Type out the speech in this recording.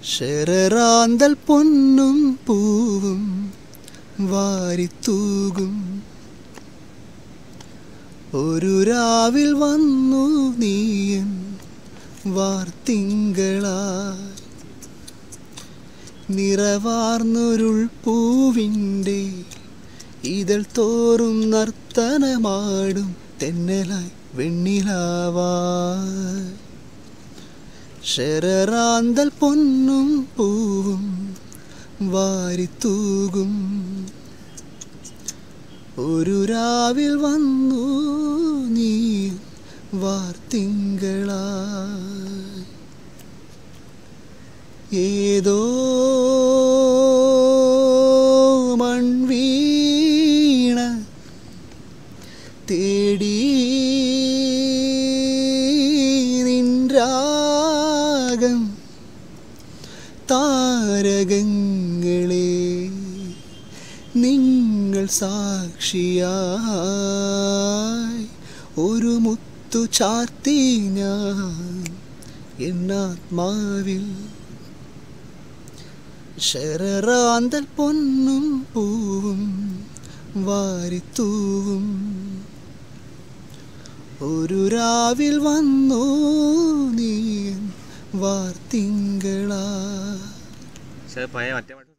ശരറാന്തൽ പൊന്നും പൂവും വാരിത്തൂകും ഒരു രാവിൽ വന്നു നീയൻ വാർത്തിങ്കളായി നിറവാർന്നൊരുൾ പൂവിൻ്റെ ഇതൾ തോറും നർത്തനമാടും തെന്നലായി വെണ്ണിലാവായി ശരറാന്തൽ പൊന്നും പൂവും വാരിത്തൂകും ഒരു രാവിൽ വന്നു നീ വാർത്തിങ്കളായി ഏതോ മൺവീണ തേടി നിൻരാഗം താരകങ്ങളെ നിങ്ങൾ സാക്ഷിയായി ഒരു മുത്തു ചാർത്തി ഞാൻ എന്നാത്മാവിൽ ശരറാന്തൽ പൊന്നും പൂവും വാരിത്തൂവും ഒരു രാവിൽ വന്നു നീ വാർത്തിങ്കളാ പക്ഷെ പഴയ മറ്റേ പാട്ട്